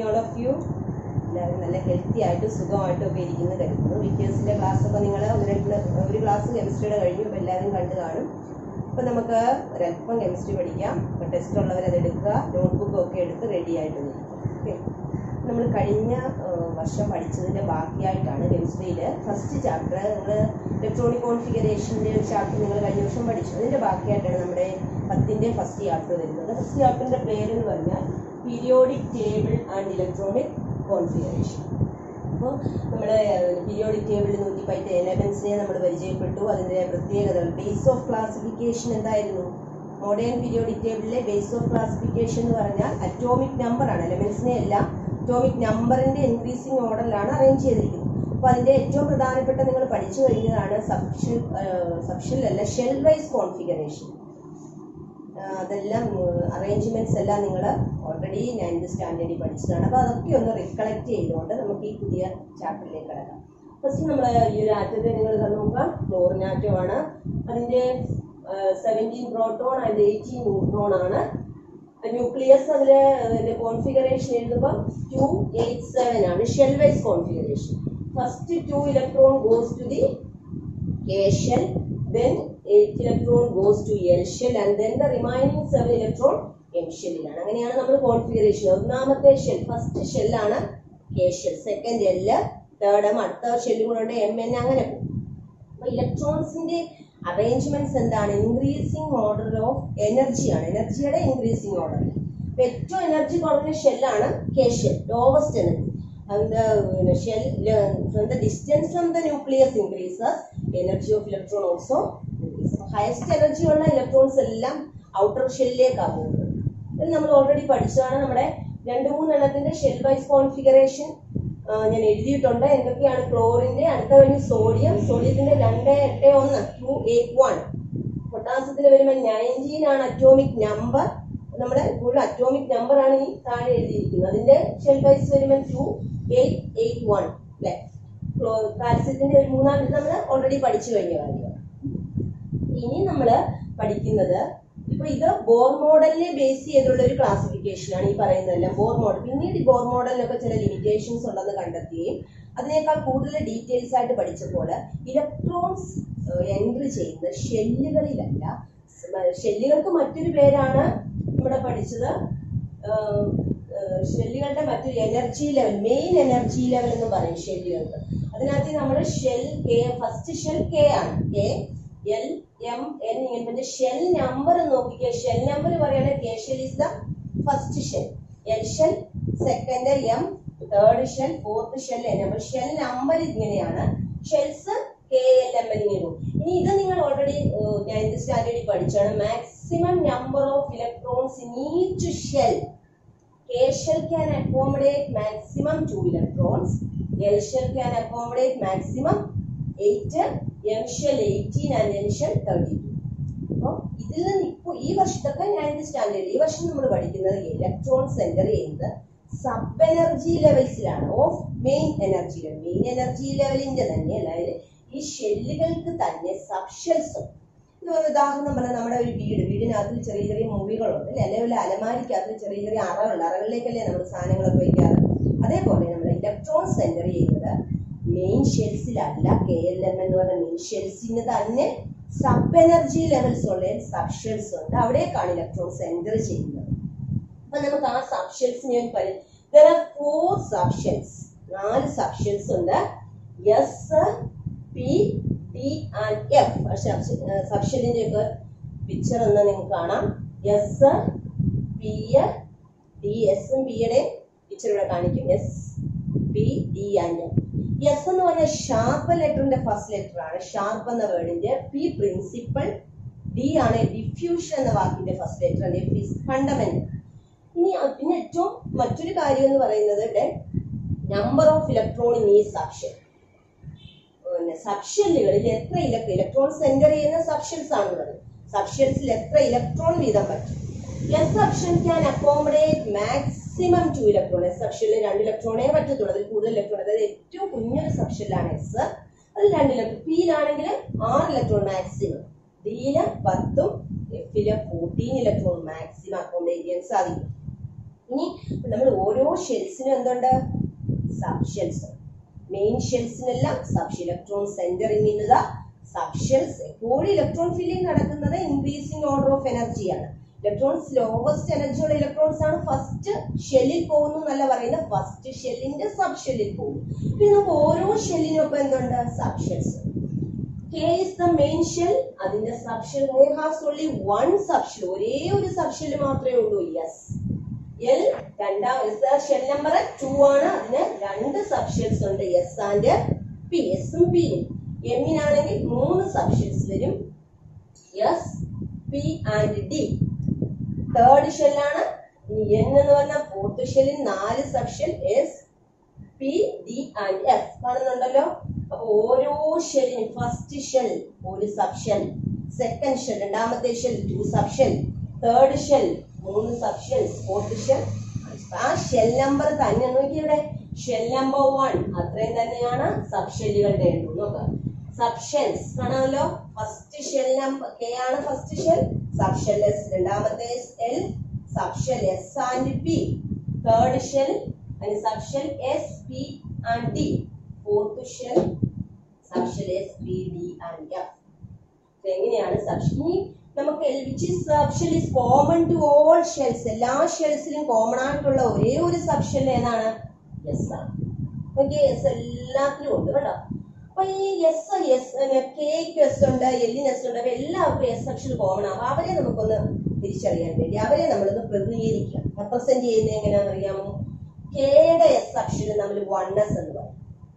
Morning all of U എല്ലാവരും നല്ല healthy ആയിട്ട് സുഖമായിട്ടും ഒക്കെ ഇരിക്കുന്നു കരുതുന്നു വിക്ടേഴ്സിന്റെ ക്ലാസ് ഒക്കെ നിങ്ങൾ ഒന്ന് രണ്ട് ഒരു ക്ലാസ് കെമിസ്ട്രിയുടെ കഴിഞ്ഞു അപ്പോൾ എല്ലാവരും കണ്ടു കാണും അപ്പം നമുക്ക് ഒരല്പം കെമിസ്ട്രി പഠിക്കാം അപ്പോൾ ടെസ്റ്റ് ഉള്ളവർ അത് എടുക്കുക നോട്ട്ബുക്കും ഒക്കെ എടുത്ത് റെഡി ആയിട്ട് നിൽക്കും ഓക്കെ നമ്മൾ കഴിഞ്ഞ ആ, വർഷം പഠിച്ചതിൻ്റെ ബാക്കിയായിട്ടാണ് കെമിസ്ട്രിയിൽ ഫസ്റ്റ് ചാപ്റ്റർ നിങ്ങൾ ഇലക്ട്രോണിക് കോൺഫിഗറേഷൻ്റെ ഒരു ചാപ്റ്റർ നിങ്ങൾ കഴിഞ്ഞ വർഷം പഠിച്ചു അതിൻ്റെ ബാക്കിയായിട്ടാണ് നമ്മുടെ പത്തിൻ്റെ ഫസ്റ്റ് ചാപ്റ്റർ വരുന്നത് ഫസ്റ്റ് ചാപ്റ്ററിൻ്റെ പേരെന്ന് പറഞ്ഞാൽ periodic table and electronic configuration അപ്പോൾ നമ്മുടെ പീരിയോഡിക് ടേബിളിൽ നൂറ്റി പത്ത് എലമെന്റ്സിനെ നമ്മൾ പരിചയപ്പെട്ടു അതിൻ്റെ പ്രത്യേകതകൾ ബേസ് ഓഫ് ക്ലാസിഫിക്കേഷൻ എന്തായിരുന്നു മോഡേൺ പീരിയോഡിക് ടേബിളിലെ ബേസ് ഓഫ് ക്ലാസിഫിക്കേഷൻ എന്ന് പറഞ്ഞാൽ അറ്റോമിക് നമ്പർ ആണ് എലമെന്റ്സിനെ എല്ലാം അറ്റോമിക് നമ്പറിന്റെ ഇൻക്രീസിങ് ഓർഡറിലാണ് അറേഞ്ച് ചെയ്തിരിക്കുന്നത് അപ്പോൾ അതിന്റെ ഏറ്റവും പ്രധാനപ്പെട്ട നിങ്ങൾ പഠിച്ചു കഴിഞ്ഞതാണ് സബ്ഷൽ സബ്ഷൽ അല്ല ഷെൽ വൈസ് കോൺഫിഗറേഷൻ അതെല്ലാം അറേഞ്ച്മെന്റ്സ് എല്ലാം നിങ്ങൾ ഓൾറെഡി നയൻത് സ്റ്റാൻഡേർഡിൽ പഠിച്ചതാണ് അപ്പോൾ അതൊക്കെ ഒന്ന് റിക്കളക്ട് ചെയ്തുകൊണ്ട് നമുക്ക് ഈ പുതിയ ചാപ്റ്ററിലേക്ക് കിടക്കാം ഫസ്റ്റ് നമ്മൾ ഈ ഒരു ആറ്റത്തെ നിങ്ങൾ നോക്കുക ക്ലോറിനാറ്റം ആണ് അതിന്റെ seventeen proton and eighteen neutron ആണ് ന്യൂക്ലിയസ് അതിലെ കോൺഫിഗറേഷൻ എഴുതുമ്പോൾ ടു എയ്റ്റ് സെവൻ ആണ് shell wise configuration first two electron goes to the K shell, then 8 electron goes to L shell and then the remaining 7 electron M ഷെല്ലിലാണ് അങ്ങനെയാണ് നമ്മൾ configuration ഒന്നാമത്തെ shell first ഷെല്ലാണ് K shell second L third M അടുത്ത ഷെല്ലും കൂടെ ഉണ്ട് M N അങ്ങനെ പോകും അപ്പൊ ഇലക്ട്രോൺസിന്റെ അറേഞ്ച്മെന്റ്സ് എന്താണ് ഇൻക്രീസിങ് ഓർഡർ ഓഫ് എനർജിയാണ് എനർജിയുടെ ഇൻക്രീസിങ് ഓർഡർ അപ്പൊ ഏറ്റവും എനർജി കുറഞ്ഞ ഷെല്ലാണ് K shell lowest energy and the shell from the distance from the nucleus increases energy of electron also increases highest energy ഉള്ള ഇലക്ട്രോൺസ് എല്ലാം ഔട്ടർ ഷെല്ലിലേക്കാണ് പോകുന്നത് ഇത് നമ്മൾ ഓൾറെഡി പഠിച്ചതാണ് നമ്മുടെ രണ്ട് മൂന്നെണ്ണത്തിന്റെ ഷെൽ വൈസ് കോൺഫിഗറേഷൻ ഞാൻ എഴുതിയിട്ടുണ്ട് എന്തൊക്കെയാണ് ക്ലോറിന്റെ അടുത്ത വഴി സോഡിയം സോഡിയത്തിന്റെ രണ്ട് എട്ട് ഒന്ന് ടു എയ്റ്റ് വൺ പൊട്ടാസ്യത്തിന് വരുമ്പോൾ നയൻറ്റീൻ ആണ് അറ്റോമിക് നമ്പർ നമ്മുടെ കൂടുതൽ അറ്റോമിക് നമ്പർ ആണ് ഈ താഴെ എഴുതിയിരിക്കുന്നത് അതിന്റെ ഷെൽ വൈസ് വരുമ്പോൾ ടു എയ്റ്റ് എയ്റ്റ് വൺ അല്ലെ കാൽസ്യത്തിന്റെ ഒരു മൂന്നാം നമ്മൾ ഓൾറെഡി പഠിച്ചു കഴിഞ്ഞ കാര്യമാണ് ഇനി നമ്മൾ പഠിക്കുന്നത് ഇപ്പൊ ഇത് ബോർ മോഡലിനെ ബേസ് ചെയ്തുള്ള ഒരു ക്ലാസിഫിക്കേഷൻ ആണ് ഈ പറയുന്നതെല്ലാം ബോർ മോഡൽ പിന്നീട് ഈ ബോർ മോഡലിനൊക്കെ ചില ലിമിറ്റേഷൻസ് ഉണ്ടെന്ന് കണ്ടെത്തുകയും അതിനേക്കാൾ കൂടുതൽ ഡീറ്റെയിൽസ് ആയിട്ട് പഠിച്ചപ്പോൾ ഇലക്ട്രോൺസ് എൻട്രി ചെയ്യുന്ന ഷെല്ലുകളിലല്ല ഷെല്ലുകൾക്ക് മറ്റൊരു പേരാണ് ഇവിടെ പഠിച്ചത് ഷെല്ലുകളുടെ മറ്റൊരു energy level main energy level എന്ന് പറയും ഷെല്ലുകൾക്ക് അതിനകത്ത് നമ്മൾ shell K first shell K ആണ് കെ എൽ എം എൻ ഇങ്ങനെ ഷെൽ നമ്പർ നോക്കിക്കുക ഷെൽ നമ്പർ പറയുകയാണെങ്കിൽ K shell is the first shell L shell second M third shell fourth shell N അപ്പോൾ ഷെൽ നമ്പർ ഇങ്ങനെയാണ് shells K L M N ഇങ്ങനെ ഇനി ഇത് നിങ്ങൾ ഓൾറെഡി നയൻത് സ്റ്റാൻഡേർഡിൽ പഠിച്ചാണ് maximum number of electrons in each shell K shell can accommodate maximum 2 electrons. L shell can accommodate maximum 8, M shell 18 and N shell 32. അപ്പോൾ ഇതിൽ നിന്ന് ഇപ്പോൾ ഈ വർഷത്തൊക്കെ നയൻത് സ്റ്റാൻഡേർഡ് ഈ വർഷം നമ്മൾ പഠിക്കുന്നത് ഇലക്ട്രോൺ സെന്റർ ചെയ്യുന്നത് സബ് എനർജി ലെവൽസിലാണ് of main energy level main energy ലെവലിന്റെ തന്നെ അതായത് ഈ ഷെല്ലുകൾക്ക് തന്നെ സബ് ഷെൽസ് ഉണ്ട് ഇത് ഒരു ഉദാഹരണം പറഞ്ഞാൽ നമ്മുടെ ഒരു വീട് വീടിനകത്തിൽ ചെറിയ ചെറിയ മുറികളുണ്ട് അല്ലെ അല്ലെങ്കിൽ അലമാരിക്കകത്ത് ചെറിയ ചെറിയ അറകളുണ്ട് അറകളിലേക്കല്ലേ നമ്മൾ സാധനങ്ങളൊക്കെ വയ്ക്കാറ് അതേപോലെ നമ്മൾ ഇലക്ട്രോൺ സെന്റർ ചെയ്യുന്നത് മെയിൻ ഷെൽസിലല്ല കെ എൽ എം എന്ന് പറഞ്ഞ മെയിൻ ഷെൽസിന് തന്നെ സബ് എനർജി ലെവൽസ് ഉള്ള സബ് ഷെൽസ് ഉണ്ട് അവിടേക്കാണ് ഇലക്ട്രോൺ സെന്റർ ചെയ്യുന്നത് അപ്പൊ നമുക്ക് ആ സബ് ഷെൽസിനെ ഫോർ സബ് ഷെൽസ് നാല് സബ് ഷെൽസ് ഉണ്ട് S P D and F സബ്ഷെല്ലിന്റെ ഒക്കെ പിക്ചർ എന്ന് നിങ്ങൾക്ക് കാണാം എസ് പി ഡി എസും പിയുടെ പിക്ചർ ഇവിടെ കാണിക്കും S P D and F S എന്ന് പറഞ്ഞാൽ ഷാർപ്പ് ലെറ്ററിന്റെ ഫസ്റ്റ് ലെറ്റർ ആണ് ഷാർപ്പ് എന്ന വേർഡിന്റെ പി പ്രിൻസിപ്പൽ ഡി ആണ് ഡിഫ്യൂഷൻ എന്ന വാക്കിന്റെ ഫസ്റ്റ് ലെറ്റർ ആണ് എഫ് ഇസ് ഫണ്ടമെന്റൽ ഇനി പിന്നെ ഏറ്റവും മറ്റൊരു കാര്യം എന്ന് പറയുന്നത് ഇവിടെ നമ്പർ ഓഫ് ഇലക്ട്രോൺ ഇൻ ഈ സബ്ഷെൽ പിന്നെ സബ്ഷെല്ലുകളിൽ എത്ര ഇലക്ട്രോൺ ഇലക്ട്രോൺ സെന്റർ ചെയ്യുന്ന സബ്ഷെൽസ് ആണുള്ളത് സബ്ഷെൽസിൽ എത്ര ഇലക്ട്രോൺ വീതം പറ്റും S subshell can accommodate maximum two electron S സബ്ഷെല്ലിൽ രണ്ട് ഇലക്ട്രോണേ പറ്റത്തുള്ളൂ അതിൽ കൂടുതൽ ഇലക്ട്രോൺ അതായത് ഏറ്റവും കുഞ്ഞൊരു സബ്ഷെല്ലാണ് എസ് അതിൽ രണ്ട് ഇലക്ട്രോൺ പിയിലാണെങ്കിൽ ആറ് ഇലക്ട്രോൺ മാക്സിമം ഡിയില് പത്തും എഫില് ഫോർട്ടീൻ ഇലക്ട്രോൺ മാക്സിമം അക്കോമഡേറ്റ് ചെയ്യാൻ സാധിക്കും ഇനി നമ്മൾ ഓരോ ഷെൽസിനും എന്തുണ്ട് സബ് ഷെൽസ് മെയിൻ ഷെൽസിനെല്ലാം sub electron centering in the sub shells എപ്പോഴും ഇലക്ട്രോൺ ഫില്ലിംഗ് നടക്കുന്നത് ഇൻക്രീസിംഗ് ഓർഡർ ഓഫ് എനർജിയാണ് ഇലക്ട്രോൺസ് ലോവസ്റ്റ് എനർജിയുള്ള ഇലക്ട്രോൺസ് ആണ് ഫസ്റ്റ് ഷെല്ലിൽ പോകുന്നു എന്നല്ല പറയുന്നത് ഫസ്റ്റ് ഷെല്ലിന്റെ സബ് ഷെല്ലിൽ പോകുന്നു പിന്നെ നമുക്ക് ഓരോ ഷെല്ലിനൊപ്പം എന്തുണ്ട് sub shells K is the main shell അതിന്റെ sub shell has only one sub shell ഒരേ ഒരു സബ് ഷെൽ മാത്രമേ ഉള്ളൂ യെസ് എൽ രണ്ടാം ഷെൽ നമ്പർ ടു ആണ് അതിന് രണ്ട് സബ് ഷെൽസ് ഉണ്ട് എസ് ആൻഡ് പി എസും പിയും എമ്മിനാണെങ്കിൽ മൂന്ന് സബ് ഷെൽസ് വരും S P and D third ഷെല്ലാണ് എൻ എന്ന് പറഞ്ഞ ഫോർത്ത് ഷെല്ലിൽ നാല് sub shell S P D and F കാണുന്നുണ്ടല്ലോ അപ്പൊ ഓരോ ഷെല്ലിനും ഫസ്റ്റ് ഷെൽ ഒരു സബ് ഷെൽ സെക്കൻഡ് ഷെൽ രണ്ടാമത്തെ shell two sub shell third shell മൂന്ന് സബ് ഷെൽ ഫോർത്ത് ഷെൽ ആ ഷെൽ നമ്പർ തന്നെ നോക്കിയുടെ ഷെൽ നമ്പർ വൺ അത്രയും തന്നെയാണ് സബ് ഷെല്ലുകളുടെ എണ്ണം നോക്കാം സബ് ഷെൽസ് കാണാമല്ലോ ഫസ്റ്റ് ഷെൽ നമ്പർ കെ ആണ് first shell sub shell S രണ്ടാമത്തെ L sub shell S and P third shell and subshell S, P and D. Fourth shell, subshell S, P, D and F. ഇത് എങ്ങനെയാണ് subshell ഇനി നമുക്ക് which is subshell is common to all shells എല്ലാ ഷെൽസിലും common ആയിട്ടുള്ള ഒരേ ഒരു subshell ഏതാണ് എസ് ആണ് ഓക്കെ എസ് എല്ലാത്തിലും ഉണ്ട് കേട്ടോ അപ്പൊ ഈ എസ് എസ് കെക്ക് എസ് ഉണ്ട് എല്ലിന് എസ് ഉണ്ട് അപ്പൊ എല്ലാവർക്കും എസ് സബ്ഷെൽ കോമൺ ആവും അവരെ നമുക്കൊന്ന് തിരിച്ചറിയാൻ വേണ്ടി അവരെ നമ്മളൊന്ന് പ്രതിനിധീകരിക്കാം റെപ്രസെന്റ് ചെയ്യുന്നത് എങ്ങനെയാണെന്ന് അറിയാമോ കെയുടെ എസ് അക്ഷരം നമ്മൾ വൺ എസ് എന്ന് പറയും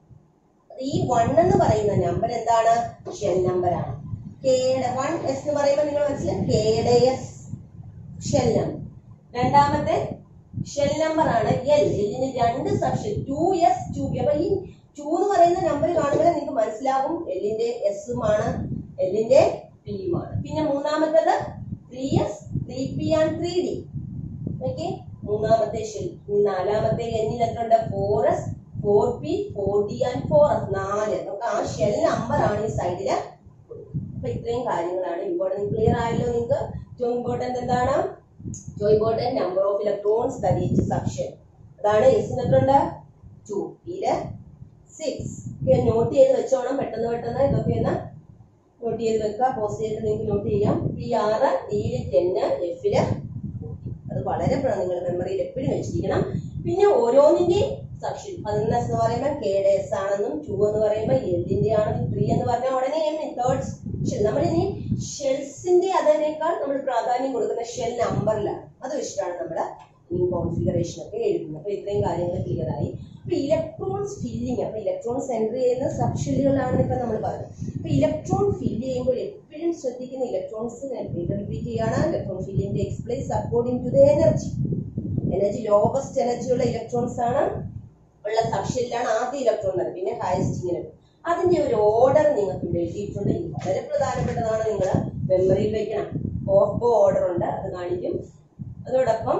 ഈ വൺ എന്ന് പറയുന്ന നമ്പർ എന്താണ് ഷെൽ നമ്പർ ആണ് കെയുടെ വൺ എസ് എന്ന് പറയുമ്പോൾ നിങ്ങൾ മനസ്സിലായി കെയുടെ എസ് ഷെൽ നമ്പർ രണ്ടാമത്തെ ഷെൽ നമ്പർ ആണ് എൽ എല്ലിന് രണ്ട് subshell two S two P അപ്പൊ ഈ ടു എന്ന് പറയുന്ന നമ്പർ കാണുമ്പോൾ നിങ്ങൾക്ക് മനസ്സിലാകും എല്ലിന്റെ എസും ആണ് എല്ലിന്റെ പിയുമാണ് പിന്നെ മൂന്നാമത്തേത് three S three P and three D okay മൂന്നാമത്തെ ഷെൽ ഇനി നാലാമത്തെ എന്നിൽ എത്ര ഉണ്ട് four S four P four D and four S നാല് നമുക്ക് ആ ഷെൽ നമ്പർ ആണ് ഈ സൈഡില് അപ്പൊ ഇത്രയും കാര്യങ്ങളാണ് ഇമ്പോർട്ടൻറ്റ് ക്ലിയർ ആയല്ലോ നിങ്ങൾക്ക് ഏറ്റവും ഇമ്പോർട്ടന്റ് എന്താണ് ഏറ്റവും important number of electrons that each subshell അതാണ് എസിന് എത്ര ഉണ്ട് ടു പിയില് സിക്സ് നോട്ട് ചെയ്ത് വെച്ചോണം പെട്ടെന്ന് പെട്ടെന്ന് ഇതൊക്കെ ഒന്ന് നോട്ട് ചെയ്ത് വെക്കുക പോസ്റ്റ് ചെയ്ത് നിങ്ങൾക്ക് നോട്ട് ചെയ്യാം പി ആറ് ഡിയില് ടെന്ന് എഫില് അത് വളരെ നിങ്ങൾ മെമ്മറിയിൽ എപ്പോഴും വെച്ചിരിക്കണം പിന്നെ ഓരോന്നിന്റെയും സബ്ഷൻ പതിനൊന്ന് എന്ന് പറയുമ്പോൾ കെ ഡി എസ് ആണെന്നും ടു എന്ന് പറയുമ്പോൾ എല്ലിന്റെ ആണെന്നും ത്രീ എന്ന് പറഞ്ഞാൽ ഉടനെ തേർഡ് ഷെൽ നമ്മൾ ഇനി ഷെൽസിന്റെ അതിനേക്കാൾ നമ്മൾ പ്രാധാന്യം കൊടുക്കുന്ന ഷെൽ നമ്പറിലാണ് അത് വെച്ചിട്ടാണ് നമ്മൾ ഇനി കോൺഫിഗറേഷൻ ഒക്കെ എഴുതുന്നത് അപ്പൊ ഇത്രയും കാര്യങ്ങൾ ക്ലിയർ ആയി അപ്പൊ ഇലക്ട്രോൺസ് ഫില്ലിങ് അപ്പൊ ഇലക്ട്രോൺസ് എൻട്രി ചെയ്യുന്ന സബ് ഷെല്ലുകളാണ് ഇപ്പൊ നമ്മൾ പറഞ്ഞത് അപ്പൊ ഇലക്ട്രോൺ ഫില്ല് ചെയ്യുമ്പോൾ എപ്പോഴും ശ്രദ്ധിക്കുന്ന ഇലക്ട്രോൺസ് റിപ്പീറ്റ് ചെയ്യാണ് electron filling takes place according to the energy energy lowest energy ഉള്ള ഇലക്ട്രോൺസ് ആണ് ഉള്ള സബ്ഷെല്ലാണ് ആദ്യ ഇലക്ട്രോൺ എന്ന് പിന്നെ ഹയസ്റ്റ് ഇങ്ങനെ അതിന്റെ ഒരു ഓർഡർ നിങ്ങൾക്ക് ഇവിടെ എഴുതിയിട്ടുണ്ട് ഇത് വളരെ പ്രധാനപ്പെട്ടതാണ് നിങ്ങൾ മെമ്മറിയിൽ വെക്കണം ഓഫ് ഓർഡർ ഉണ്ട് അത് കാണിക്കും അതോടൊപ്പം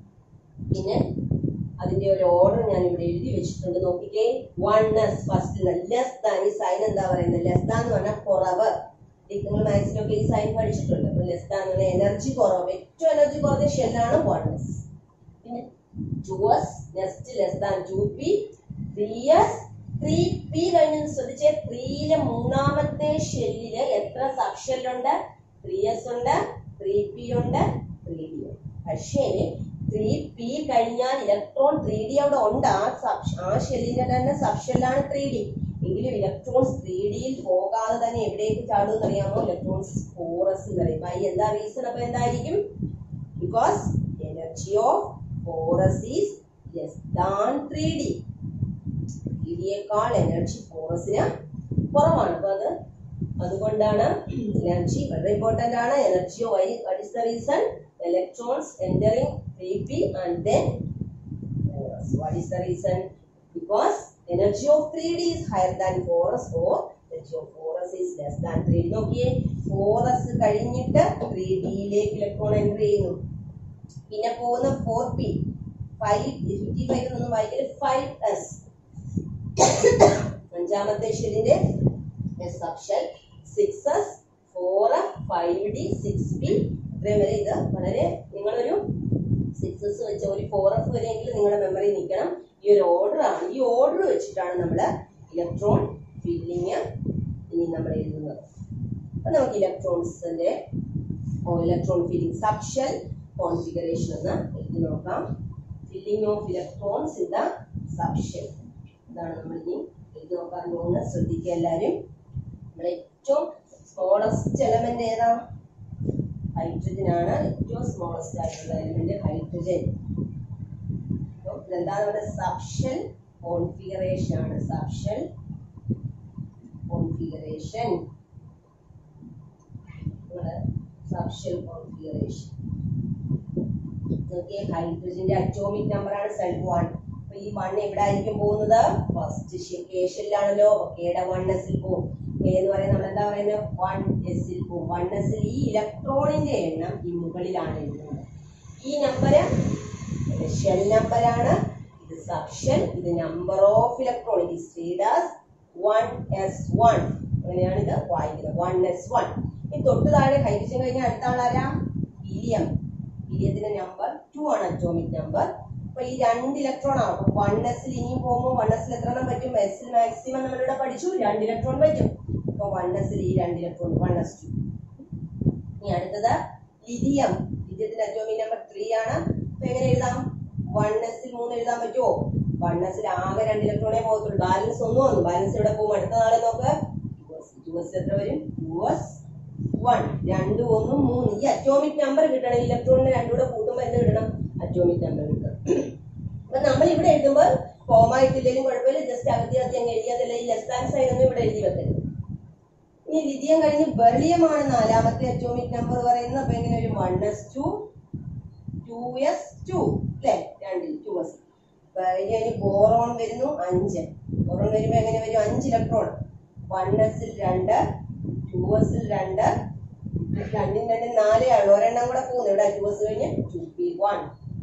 പിന്നെ അതിന്റെ ഒരു ഓർഡർ ഞാൻ ഇവിടെ എഴുതി വെച്ചിട്ടുണ്ട് നോക്കിക്കേ one S first less than ഈ സൈൻ എന്താ പറയുന്നത് ലെസ് ദാൻ എന്ന് പറഞ്ഞാൽ കുറവ് നിങ്ങൾ മാത്സിലൊക്കെ ഈ സൈൻ പഠിച്ചിട്ടുണ്ട് അപ്പൊ ലെസ് ദാൻ എന്ന് പറഞ്ഞാൽ എനർജി കുറവ് ഏറ്റവും എനർജി കുറഞ്ഞ ഷെല്ലാണ് വൺ എസ് പിന്നെ two S next less than two P three S three P കഴിഞ്ഞ് ശ്രദ്ധിച്ചേ ത്രീയിലെ മൂന്നാമത്തെ ഷെല്ലില് എത്ര സബ് ഷെല്ലുണ്ട് ത്രീ എസ് ഉണ്ട് ത്രീ പി ഉണ്ട് ത്രീ ഡി ഉണ്ട് പക്ഷേ ത്രീ പി കഴിഞ്ഞാൽ ഇലക്ട്രോൺ ത്രീ ഡി അവിടെ ഉണ്ട് ആ സബ് ആ ഷെല്ലിന്റെ തന്നെ സബ് ഷെല്ലാണ് ത്രീ ഡി എങ്കിലും ഇലക്ട്രോൺസ് ത്രീ ഡിയിൽ പോകാതെ തന്നെ എവിടേക്ക് ചാടുമെന്ന് അറിയാമോ ഇലക്ട്രോൺസ് ഫോറസ് പറയും അപ്പൊ ഈ എന്താ റീസൺ അപ്പൊ എന്തായിരിക്കും because energy of four S is less than three D three ഡിയേക്കാൾ എനർജി ഫോറസിന് കുറവാണ് അപ്പൊ അത് അതുകൊണ്ടാണ് എനർജി വളരെ ഇമ്പോർട്ടന്റ് ആണ് energy why what is the reason electrons entering 3p and then force. What is the reason? Because energy of 3d is higher than 4s or energy of 4s is less than 3d. നോക്കിയേ 4s കഴിഞ്ഞിട്ട് 3d യിലേക്ക് electron enter ചെയ്യുന്നു പിന്നെ പോകുന്ന 4p 5 55 എന്നൊന്നും വായിക്കല് 5s അഞ്ചാമത്തെ ഷെല്ലിന്റെ S subshell 6s 4 5d 6p ഇത്രയും വരെ ഇത് വളരെ നിങ്ങളൊരു സിക്സ് എസ് വെച്ച ഒരു ഫോർ എഫ് വരെയെങ്കിലും നിങ്ങളുടെ മെമ്മറി നിൽക്കണം ഈ ഒരു ഓർഡർ ആണ് ഈ ഓർഡർ വെച്ചിട്ടാണ് നമ്മൾ ഇലക്ട്രോൺ ഫില്ലിങ് ഇനി നമ്മൾ എഴുതുന്നത് അപ്പൊ നമുക്ക് ഇലക്ട്രോൺസിന്റെ ഇലക്ട്രോൺ ഫില്ലിംഗ് സബ്ഷൽ കോൺഫിഗറേഷൻ എന്ന് എഴുതി നോക്കാം filling of electrons in the subshell ഇതാണ് നമ്മൾ ഇനി എഴുതി നോക്കാൻ പോകുന്നത് ശ്രദ്ധിക്കുക എല്ലാവരും നമ്മുടെ ഏറ്റവും സ്മോളസ്റ്റ് എലമെന്റ് ഏതാ ഹൈഡ്രജൻ ആണ് ഏറ്റവും സ്മോളസ്റ്റ് ആയിട്ടുള്ള എലമെന്റ് ഹൈഡ്രജൻ ഇതെന്താ നമ്മുടെ സബ്ഷൽ കോൺഫിഗറേഷൻ ആണ് സബ്ഷൽ കോൺഫിഗറേഷൻ സബ്ഷൽ കോൺഫിഗറേഷൻ നോക്കിയേ ഹൈഡ്രജന്റെ അറ്റോമിക് നമ്പർ ആണ് സെഡ് വൺ അപ്പൊ ഈ വൺ എവിടെ ആയിരിക്കും പോകുന്നത് ഫസ്റ്റ് കെ ഷെല്ലാണല്ലോ കെയുടെ വൺ എസിൽ പോകും കെ എന്ന് പറയുന്നത് നമ്മൾ എന്താ പറയുന്നത് വൺ എസിൽ പോകും വൺ എസിൽ ഈ ഇലക്ട്രോണിന്റെ എണ്ണം ഈ മുകളിലാണ് എഴുതുന്നത് ഈ നമ്പർ ഷെൽ നമ്പറാണ് ഇത് സബ്ഷെൽ ഇത് number of electron it is read as one S one അങ്ങനെയാണ് ഇത് വായിക്കുന്നത് വൺ എസ് വൺ ഈ തൊട്ട് താഴെ ഹൈഡ്രജൻ കഴിഞ്ഞാൽ അടുത്ത ആളാരാ ഹീലിയം ഹീലിയത്തിന്റെ നമ്പർ ടു ആണ് അറ്റോമിക് നമ്പർ അപ്പൊ ഈ രണ്ട് ഇലക്ട്രോൺ ആണ് അപ്പൊ വൺ എസിൽ ഇനിയും പോകുമ്പോൾ വൺ എസിൽ എത്ര എണ്ണം പറ്റും എസിൽ മാക്സിമം നമ്മളിവിടെ പഠിച്ചു രണ്ട് ഇലക്ട്രോൺ പറ്റും അപ്പൊ വൺ എസിൽ ഈ രണ്ട് ഇലക്ട്രോൺ വൺ എസ് ടു ഇനി അടുത്തത് ലിഥിയം ലിഥിയത്തിന്റെ അറ്റോമിക് നമ്പർ ത്രീ ആണ് അപ്പൊ എങ്ങനെ എഴുതാം വൺ എസിൽ മൂന്ന് എഴുതാൻ പറ്റുമോ വൺ എസിൽ ആകെ രണ്ട് ഇലക്ട്രോണേ പോകത്തുള്ളൂ ബാലൻസ് ഒന്നും വന്നു ബാലൻസ് ഇവിടെ പോകും അടുത്ത നാളെ നോക്ക് ടു എസ് എത്ര വരും ടു എസ് വൺ രണ്ട് ഒന്നും മൂന്ന് ഈ അറ്റോമിക് നമ്പർ കിട്ടണം ഇലക്ട്രോണിന് രണ്ടും കൂടെ കൂട്ടുമ്പോൾ എന്ത് കിട്ടണം അറ്റോമിക് നമ്പർ കിട്ടണം അപ്പൊ നമ്മൾ ഇവിടെ എഴുതുമ്പോൾ ഫോമായിട്ടില്ലെങ്കിലും കുഴപ്പമില്ല ജസ്റ്റ് അകത്തി അകത്തി അങ്ങ് എഴുതിയതല്ല ഈ ലെസ് ദാൻ സൈൻ ഒന്നും ഇവിടെ എഴുതി വെക്കരുത് ഇനി ലിഥിയം കഴിഞ്ഞ് ബെർലിയമാണ് നാലാമത്തെ അറ്റോമിക് നമ്പർ പറയുന്നത് അപ്പൊ എങ്ങനെ ഒരു one S two two S two അല്ലേ രണ്ടിൽ ടു എസ് കഴിഞ്ഞ് ബോറോൺ വരുന്നു അഞ്ച് ബോറോൺ വരുമ്പോ എങ്ങനെ വരും അഞ്ച് ഇലക്ട്രോൺ വൺ എസിൽ രണ്ട് ടു എസിൽ രണ്ട് രണ്ടും രണ്ടും നാലേ ആള് ഒരെണ്ണം കൂടെ പോകുന്നു ഇവിടെ ടു എസ് കഴിഞ്ഞ് ടു പി വൺ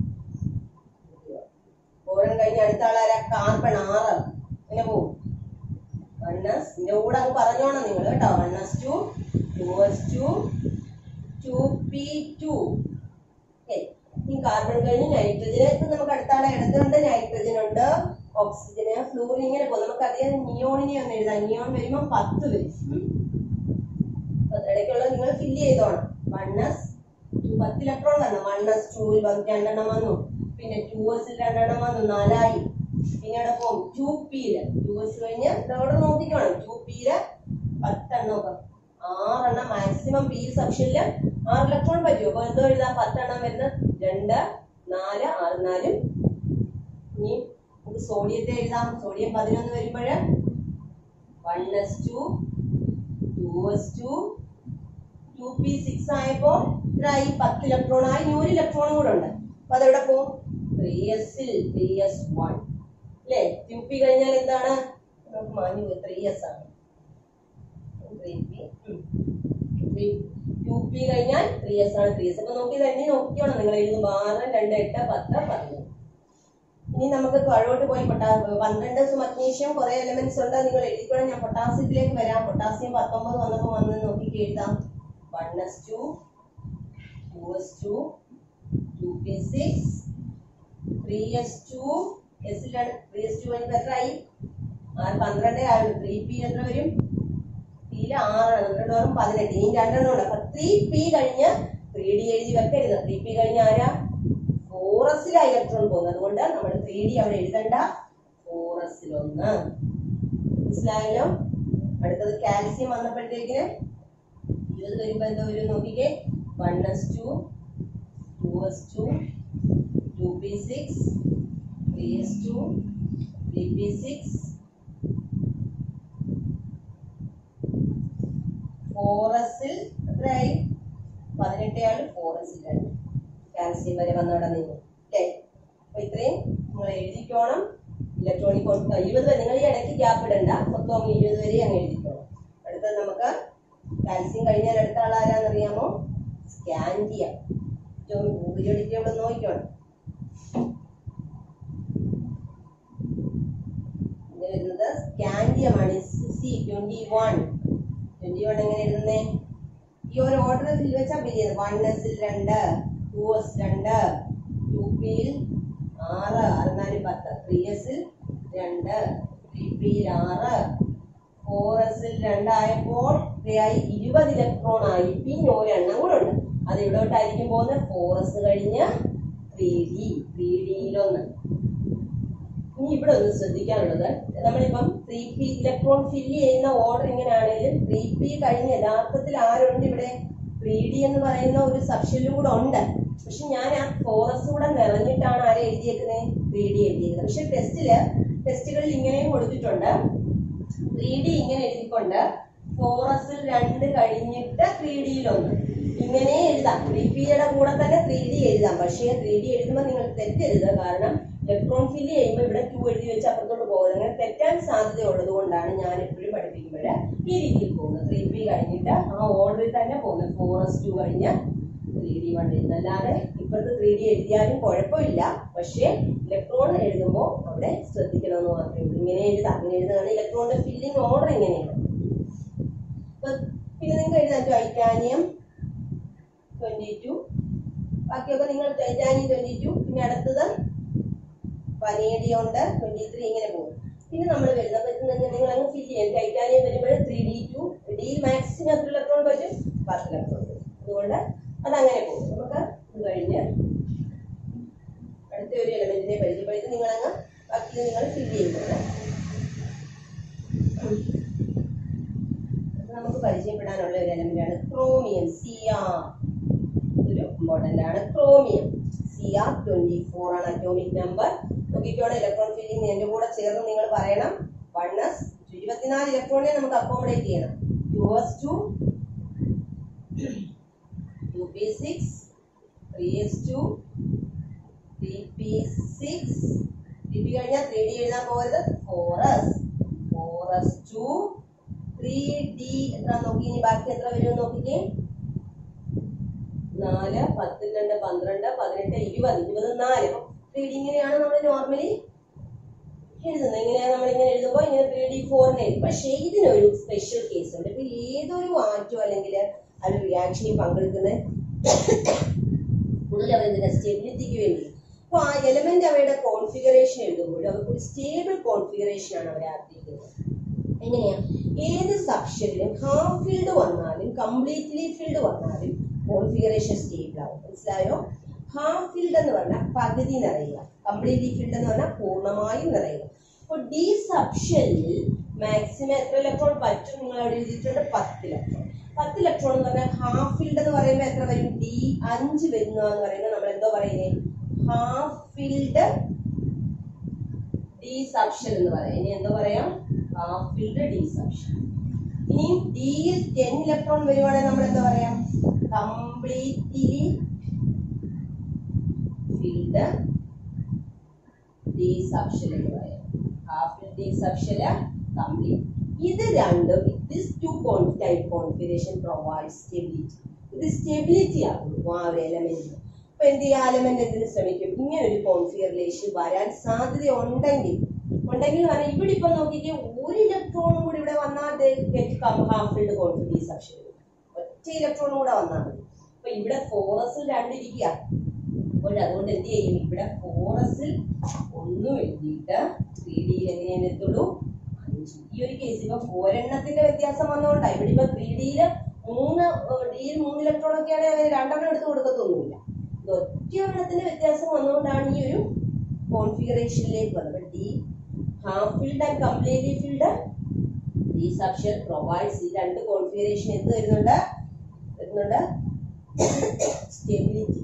ബോറോൺ കഴിഞ്ഞ് അടുത്ത ആളാരാ കാർബൺ ആറ് എങ്ങനെ പോകും വൺ എസ് ഇതിന്റെ കൂടെ അങ്ങ് പറഞ്ഞോണം നിങ്ങൾ കേട്ടോ one S two two S two two P two ഈ കാർബൺ കഴിഞ്ഞ് നൈട്രജന് ഇപ്പൊ നമുക്ക് അടുത്താളെ ഇടത്തുണ്ട് നൈട്രജൻ ഉണ്ട് ഓക്സിജന് ഫ്ലൂറിൻ ഇങ്ങനെ പോകും നമുക്ക് അധികം നിയോണിനെ ഒന്ന് എഴുതാം നിയോൺ വരുമ്പോ പത്ത് വരും ഉം. അപ്പൊ ഇടയ്ക്കുള്ള നിങ്ങൾ ഫില്ല് ചെയ്തോണം വൺ എസ് പത്ത് ഇലക്ട്രോൺ വന്നു വൺ എസ് ടൂവിൽ വന്ന് രണ്ടെണ്ണം വന്നു പിന്നെ ടു എസിൽ രണ്ടെണ്ണം വന്നു നാലായി പിന്നെ അവിടെ പോകും ടു പിയില് ടു എസ് കഴിഞ്ഞ് ഇതവിടെ നോക്കിക്കോണം ടു പിയില് പത്തെണ്ണം ഒക്കെ ആറെണ്ണം മാക്സിമം പി സെക്ഷനില് ആറ് ഇലക്ട്രോൺ പറ്റും അപ്പൊ എന്തോ എഴുതാം പത്തെണ്ണം വരുന്നത് രണ്ട് നാല് ആറ് നാലും ഇനി നമുക്ക് സോഡിയത്തെ എഴുതാം സോഡിയം പതിനൊന്ന് വരുമ്പോഴ് one S two two S two two P six ആയപ്പോ ഇത്രയായി പത്ത് ഇലക്ട്രോൺ ആയി ഇനി ഒരു ഇലക്ട്രോണും കൂടെ ഉണ്ട് അപ്പൊ അതെവിടെ പോകും ത്രീ എസിൽ ത്രീ എസ് വൺ അല്ലേ ടു പി കഴിഞ്ഞാൽ എന്താണ് നമുക്ക് മാഞ്ഞു ത്രീ എസ് ആണ് ടു പി കഴിഞ്ഞാൽ ത്രീ എസ് ആണ് ത്രീ എസ് അപ്പൊ നോക്കി തന്നെ നോക്കിക്കോണം നിങ്ങൾ എഴുതുമ്പോൾ ആറ് രണ്ട് എട്ട് പത്ത് പതിനൊന്ന് ഇനി നമുക്ക് താഴോട്ട് പോയി പൊട്ടാ പന്ത്രണ്ട് മഗ്നീഷ്യം കുറെ എലിമെന്റ്സ് ഉണ്ട് നിങ്ങൾ എഴുതിക്കോണം ഞാൻ പൊട്ടാസ്യത്തിലേക്ക് വരാം പൊട്ടാസ്യം പത്തൊമ്പത് വന്നപ്പോൾ വന്ന് നോക്കി എഴുതാം one S two two S two two P six three S two എസിലാണ് ത്രീ എസ് ടു കഴിഞ്ഞ് എത്രയായി ആറ് പന്ത്രണ്ടേ ആയുള്ളൂ ത്രീ പി എത്ര വരും പിയില് ആറാണ് രണ്ടോറും പതിനെട്ട് ഇനി രണ്ടെണ്ണം ഉണ്ട് അപ്പൊ ത്രീ പി കഴിഞ്ഞ് ത്രീ ഡി എഴുതി വെക്കരുത് ത്രീ പി കഴിഞ്ഞ് ആരാ ഫോറസിലാണ് ഇലക്ട്രോൺ പോകുന്നത് അതുകൊണ്ട് നമ്മൾ ത്രീ ഡി അവിടെ എഴുതണ്ട ഫോറസിലൊന്ന് മനസ്സിലായല്ലോ അടുത്തത് കാൽസ്യം വന്നപ്പോഴത്തേക്കിന് ഇരുപത് വരുമ്പോ എന്താ വരും നോക്കിക്കേ one S two two S two two P six three S two three P six ഫോറസിൽ എത്രയായി പതിനെട്ടേഴ് ഫോറസിലാണ് കാൽസ്യം വരെ വന്നവിടെ നിന്ന് അല്ലേ അപ്പൊ ഇത്രയും നിങ്ങൾ എഴുതിക്കോണം ഇലക്ട്രോണിക് ഇരുപത് വരെ നിങ്ങൾ ഈ ഇടയ്ക്ക് ഗ്യാപ്പ് ഇടണ്ട മൊത്തം അങ്ങ് ഇരുപത് വരെ അങ്ങ് എഴുതിക്കോണം അടുത്തത് നമുക്ക് കാൽസ്യം കഴിഞ്ഞാൽ അടുത്ത ആൾ ആരാന്നറിയാമോ സ്കാൻഡിയ പീരിയോഡിക് ടേബിൾ നോക്കിക്കോണം ഇത് വരുന്നത് സ്കാൻഡിയമാണ് C twenty one twenty one എങ്ങനെ എഴുതുന്നേ ഈ ഒരു ഓർഡറിൽ വെച്ചാൽ പിരിയുന്നത് വൺ എസിൽ രണ്ട് ടു എസ് രണ്ട് ടു പിയിൽ ആറ് ആറ് നാല് പത്ത് ത്രീ എസിൽ രണ്ട് ത്രീ പിയിൽ ആറ് ഫോർ എസിൽ രണ്ടായപ്പോൾ ഇത്രയായി ഇരുപത് ഇലക്ട്രോൺ ആയി പിന്നെ ഒരെണ്ണം കൂടെ ഉണ്ട് അത് ഇവിടോട്ടായിരിക്കും പോകുന്നത് ഫോർ എസ് കഴിഞ്ഞ് ത്രീ ഡി ത്രീ ഡിയിലൊന്ന് ഇനി ഇവിടെ ഒന്ന് ശ്രദ്ധിക്കാനുള്ളത് നമ്മളിപ്പം ത്രീ പി ഇലക്ട്രോൺ ഫില്ല് ചെയ്യുന്ന ഓർഡർ ഇങ്ങനെയാണെങ്കിലും ത്രീ പി കഴിഞ്ഞ് യഥാർത്ഥത്തിൽ ആരുണ്ട് ഇവിടെ ത്രീ ഡി എന്ന് പറയുന്ന ഒരു സബ്ഷനിലും കൂടെ ഉണ്ട് പക്ഷെ ഞാൻ ആ ഫോറസ് കൂടെ നിറഞ്ഞിട്ടാണ് ആരെ എഴുതിയേക്കുന്നത് ത്രീ ഡി എഴുതിയേക്കുന്നത് പക്ഷെ ടെസ്റ്റില് ടെസ്റ്റുകളിൽ ഇങ്ങനെയും കൊടുത്തിട്ടുണ്ട് ത്രീ ഡി ഇങ്ങനെ എഴുതിക്കൊണ്ട് ഫോറസിൽ രണ്ട് കഴിഞ്ഞിട്ട് ത്രീ ഡിയിൽ ഒന്ന് ഇങ്ങനെ എഴുതാം ത്രീ പിയുടെ കൂടെ തന്നെ ത്രീ ഡി എഴുതാം പക്ഷേ ത്രീ ഡി എഴുതുമ്പോൾ നിങ്ങൾ തെറ്റരുത് കാരണം ഇലക്ട്രോൺ ഫില്ല് ചെയ്യുമ്പോൾ ഇവിടെ ടു എഴുതി വെച്ച് അപ്പുറത്തോട്ട് പോകുന്നത് അങ്ങനെ തെറ്റാൻ സാധ്യത ഉള്ളത് കൊണ്ടാണ് ഞാൻ എപ്പോഴും പഠിപ്പിക്കുമ്പോൾ ഈ രീതിയിൽ പോകുന്നത് ത്രീ പി കഴിഞ്ഞിട്ട് ആ ഓർഡറിൽ തന്നെ പോകുന്നത് ഫോർ എസ് ടു കഴിഞ്ഞ് ത്രീ ഡി വൺ എഴുതുന്നത് അല്ലാതെ ഇപ്പോഴത്തെ ത്രീ ഡി എഴുതിയാലും കുഴപ്പമില്ല പക്ഷേ ഇലക്ട്രോൺ എഴുതുമ്പോൾ അവിടെ ശ്രദ്ധിക്കണമെന്ന് മാത്രമേ ഉള്ളൂ ഇങ്ങനെ എഴുതാം ഇങ്ങനെ എഴുതുകയാണ് ഇലക്ട്രോണിന്റെ ഫില്ലിംഗ് ഓർഡർ ഇങ്ങനെയാണ് അപ്പൊ പിന്നെ നിങ്ങൾക്ക് എഴുതാം ടൈറ്റാനിയം ട്വന്റി ടു ബാക്കിയൊക്കെ നിങ്ങൾ ടൈറ്റാനിയം ട്വന്റി ടു പിന്നെ അടുത്തത് പനേഡിയം ഉണ്ട് ട്വന്റി ത്രീ ഇങ്ങനെ പോകും പിന്നെ നമ്മൾ വരുന്ന നിങ്ങൾ അങ്ങ് ഫില്ല് ചെയ്യും ടൈറ്റാനിയം വരുമ്പോൾ ത്രീ ഡി ടു ഡിയിൽ മാക്സിമം എത്ര ഇലക്ട്രോൺ പറ്റും പത്ത് ഇലക്ട്രോൺ വരും അതുകൊണ്ട് അതങ്ങനെ പോകും നമുക്ക് ഇത് കഴിഞ്ഞ് അടുത്ത ഒരു എലമെന്റിനെ പരിചയപ്പെടുത്തി നിങ്ങൾ അങ്ങ് ബാക്കി നിങ്ങൾ ഫില്ല് ചെയ്യുന്നത് അപ്പൊ നമുക്ക് പരിചയപ്പെടാനുള്ള ഒരു എലമെന്റ് ആണ് ക്രോമിയം സി ആർ ഒരു ഇമ്പോർട്ടന്റ് ആണ് chromium C R twenty four ആണ് അറ്റോമിക് നമ്പർ നോക്കിക്കോടെ ഇലക്ട്രോൺ ഫില്ലിംഗ് എന്റെ കൂടെ ചേർന്ന് നിങ്ങൾ പറയണം വൺ എസ് ഇരുപത്തിനാല് ഇലക്ട്രോണിനെ നമുക്ക് അക്കോമഡേറ്റ് ചെയ്യണം two S two two P six three S two three P six three P കഴിഞ്ഞാൽ ത്രീ ഡി എഴുതാൻ പോകരുത് four S four S two three D എത്ര നോക്കി ഇനി ബാക്കി എത്ര വരും നോക്കിക്കേ നാല് പത്ത് രണ്ട് പന്ത്രണ്ട് പതിനെട്ട് ഇരുപത് ഇരുപത് നാല് ത്രീ ഡി ഇങ്ങനെയാണ് നമ്മൾ നോർമലി എഴുതുന്നത് ഇങ്ങനെയാണ് നമ്മൾ ഇങ്ങനെ എഴുതുമ്പോൾ ഇങ്ങനെ ത്രീ ഡി ഫോറിന് എഴുതും പക്ഷേ ഇതിനൊരു സ്പെഷ്യൽ കേസ് ഉണ്ട് ഇപ്പൊ ഏതൊരു ആറ്റോ അല്ലെങ്കിൽ ഒരു റിയാക്ഷനിൽ പങ്കെടുക്കുന്ന കൂടുതൽ അവരുടെ സ്റ്റെബിലിറ്റിക്ക് വേണ്ടി അപ്പൊ ആ എലമെന്റ് അവയുടെ കോൺഫിഗറേഷൻ എഴുതുമ്പോൾ അവർക്ക് ഒരു സ്റ്റേബിൾ കോൺഫിഗറേഷൻ ആണ് അവർ ആഗ്രഹിക്കുന്നത് എങ്ങനെയാ ഏത് സബ്ഷനിലും ഹാഫ് ഫീൽഡ് വന്നാലും കംപ്ലീറ്റ്ലി ഫീൽഡ് വന്നാലും കോൺഫിഗറേഷൻ സ്റ്റേബിൾ ആവും മനസ്സിലായോ ഹാഫ് ഫീൽഡ് എന്ന് പറഞ്ഞാൽ പകുതി നിറയുക കംപ്ലീറ്റ്ലി ഫീൽഡ് എന്ന് പറഞ്ഞാൽ പൂർണ്ണമായും നിറയുക അപ്പോൾ ഡി സബ്ഷനിൽ മാക്സിമം എത്ര ഇലക്ട്രോൺ പറ്റും നിങ്ങൾ അവിടെ എഴുതിയിട്ടുണ്ട് പത്ത് ഇലക്ട്രോൺ പത്ത് ഇലക്ട്രോൺ എന്ന് പറഞ്ഞാൽ ഹാഫ് ഫീൽഡ് എന്ന് പറയുമ്പോൾ എത്ര വരും ഡി അഞ്ച് വരുന്ന എന്ന് പറയുന്നത് നമ്മൾ എന്തോ പറയുന്നത് ഹാഫ് ഫീൽഡ് ഡി സബ്ഷൻ എന്ന് പറയാം ഇനി എന്തോ പറയാം ഹാഫ് ഫീൽഡ് ഡി സബ്ഷൻ ഇനി ഡിയിൽ ടെൻ ഇലക്ട്രോൺ വരുവാണെങ്കിൽ നമ്മൾ എന്താ പറയാം കംപ്ലീറ്റ്ലി ഫീൽഡ് ഡി സബ്ഷൻ എന്ന് പറയാം ഹാഫ് ഡി സബ്ഷൻ കംപ്ലീറ്റ് ഇത് രണ്ടും this two type configuration provide stability ഇത് സ്റ്റെബിലിറ്റി ആകും ആ ഒരു എലമെന്റ് അപ്പൊ എന്ത് ചെയ്യുക എലമെന്റ് എന്തിനു ശ്രമിക്കും ഇങ്ങനെ ഒരു കോൺഫിഗറേഷൻ വരാൻ സാധ്യത ഉണ്ടെങ്കിൽ ഉണ്ടെങ്കിൽ പറയാം ഇവിടെ ഇപ്പൊ നോക്കിക്കേ ഒരു ഇലക്ട്രോണും കൂടി ഇവിടെ വന്നാൽ ഹാഫ് ഫീൽഡ് കോൺഫിഗറേഷൻ സബ്ഷൻ ഒറ്റ ഇലക്ട്രോണും കൂടെ വന്നാൽ മതി അപ്പൊ ഇവിടെ ഫോറസിൽ രണ്ടിരിക്കുക അപ്പോൾ അതുകൊണ്ട് എന്ത് ചെയ്യും ഇവിടെ ഫോറസിൽ ഒന്നും എഴുതിയിട്ട് ത്രീ ഡിയിൽ എങ്ങനെയാണ് എത്തുള്ളൂ അഞ്ച് ഈ ഒരു കേസ് ഇപ്പൊ ഒരെണ്ണത്തിന്റെ വ്യത്യാസം വന്നതുകൊണ്ടാ ഇവിടെ ഇപ്പൊ ത്രീ ഡിയില് മൂന്ന് ഡിയിൽ മൂന്ന് ഇലക്ട്രോൺ ഒക്കെ ആണെങ്കിൽ അങ്ങനെ രണ്ടെണ്ണം എടുത്ത് കൊടുക്കത്തൊന്നുമില്ല ഇത് ഒറ്റ ഒരെണ്ണത്തിന്റെ വ്യത്യാസം വന്നുകൊണ്ടാണ് ഈ ഒരു കോൺഫിഗറേഷനിലേക്ക് വന്നത് D half field and completely field D subshell provides ഈ രണ്ട് കോൺഫിഗറേഷൻ എന്ത് വരുന്നുണ്ട് വരുന്നുണ്ട് സ്റ്റെബിലിറ്റി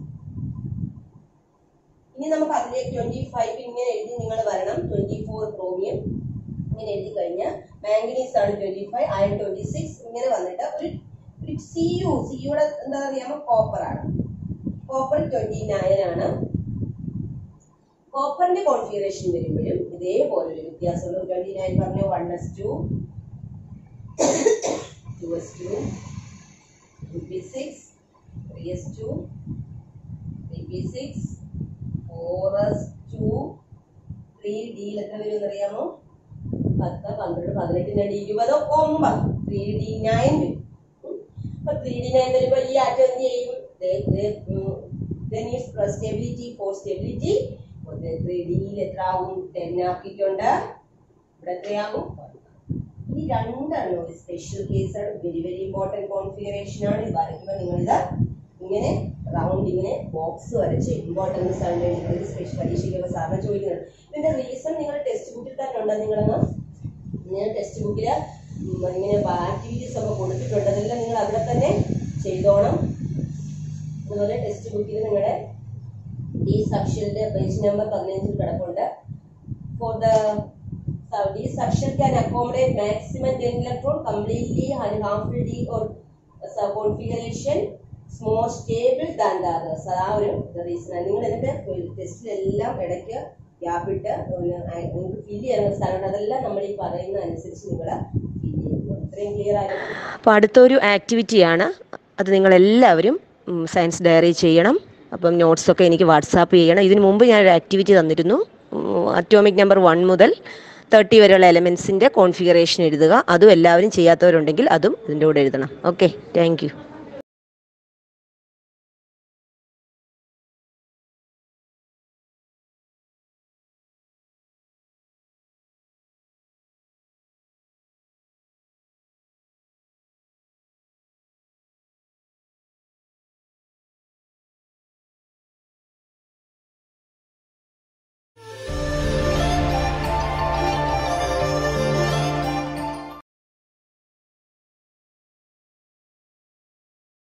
ഇനി നമുക്ക് അതിലേക്ക് ട്വന്റി ഫൈവ് ഇങ്ങനെ എഴുതി നിങ്ങൾ വരണം ട്വന്റി ഫോർ ക്രോമിയം ഇങ്ങനെ എഴുതി കഴിഞ്ഞാൽ മാംഗനീസ് ആണ് twenty five iron twenty six ഇങ്ങനെ വന്നിട്ട് ഒരു ഒരു സി യു സിയുടെ എന്താ അറിയാമോ കോപ്പർ ആണ് കോപ്പർ ട്വന്റി നയൻ ആണ് കോപ്പറിന്റെ കോൺഫിഗറേഷൻ വരുമ്പോഴും ഇതേപോലെ ഒരു വ്യത്യാസമുള്ള ട്വന്റി നയൻ പറഞ്ഞ one S two two S two two P six three S two three P six four S two three ഡിയിൽ എത്ര വരും അറിയാമോ പത്ത് പന്ത്രണ്ട് പതിനെട്ട് രണ്ട് ഇരുപത് ഒമ്പത് ത്രീ ഡി നയൻ വരും ഉം. അപ്പൊ ത്രീ ഡി നയൻ വരുമ്പോ ഈ ആറ്റം എന്ത് ചെയ്യും ദേ- ദേ, ഉം, then is for stability for stability three ഡിയിൽ എത്ര ആവും ടെൻ ആക്കിയിട്ടുണ്ട് ഇവിടെ എത്രയാവും ഈ രണ്ടെണ്ണം ഒരു സ്പെഷ്യൽ കേസാണ് വെരി വെരി ഇമ്പോർട്ടന്റ് കോൺഫിഗറേഷൻ ആണ് ഇത് വരയ്ക്കുമ്പോൾ നിങ്ങളിത് ഇങ്ങനെ റൗണ്ട് ഇങ്ങനെ ബോക്സ് വരച്ച് ഇമ്പോർട്ടൻസ് ആണ് ഒരു സ്പെഷ്യൽ പരീക്ഷയ്ക്കൊക്കെ സാറിന് ചോദിക്കുന്നത് ഇതിന്റെ റീസൺ നിങ്ങളുടെ ടെക്സ്റ്റ് ബുക്കിൽ തന്നെ ഉണ്ട് നിങ്ങളങ്ങ് ഇങ്ങനെ ടെക്സ്റ്റ് ബുക്കിൽ ഇങ്ങനെ ആക്ടിവിറ്റീസ് ഒക്കെ കൊടുത്തിട്ടുണ്ട് അതെല്ലാം നിങ്ങൾ അവിടെ തന്നെ ചെയ്തോണം അതുപോലെ ടെക്സ്റ്റ് ബുക്കിൽ നിങ്ങളുടെ ഈ സബ്ഷന്റെ പേജ് നമ്പർ പതിനഞ്ചിൽ കിടപ്പുണ്ട് for the So this suction can accommodate maximum 10 electron completely and harmful D or so configuration is more stable than the others. ആ ഒരു റീസൺ നിങ്ങൾ എന്നിട്ട് ടെസ്റ്റിലെല്ലാം ഇടയ്ക്ക് ഗ്യാപ്പ് ഇട്ട് നിങ്ങൾക്ക് ഫില്ല് ചെയ്യാനുള്ള സ്ഥലമുണ്ട് അതെല്ലാം നമ്മൾ ഈ പറയുന്ന അനുസരിച്ച് നിങ്ങൾ ഫില്ല് ചെയ്യുന്നു ഇത്രയും ക്ലിയർ ആയിരുന്നു അപ്പോൾ അടുത്തൊരു ആക്ടിവിറ്റിയാണ് അത് നിങ്ങളെല്ലാവരും സയൻസ് ഡയറി ചെയ്യണം അപ്പം നോട്ട്സൊക്കെ എനിക്ക് വാട്സാപ്പ് ചെയ്യണം ഇതിനു മുമ്പ് ഞാൻ ഒരു ആക്ടിവിറ്റി തന്നിരുന്നു അറ്റോമിക് നമ്പർ വൺ മുതൽ തേർട്ടി വരെയുള്ള എലമെൻസിൻ്റെ കോൺഫിഗറേഷൻ എഴുതുക അതും എല്ലാവരും ചെയ്യാത്തവരുണ്ടെങ്കിൽ അതും ഇതിൻ്റെ കൂടെ എഴുതണം ഓക്കെ താങ്ക് യു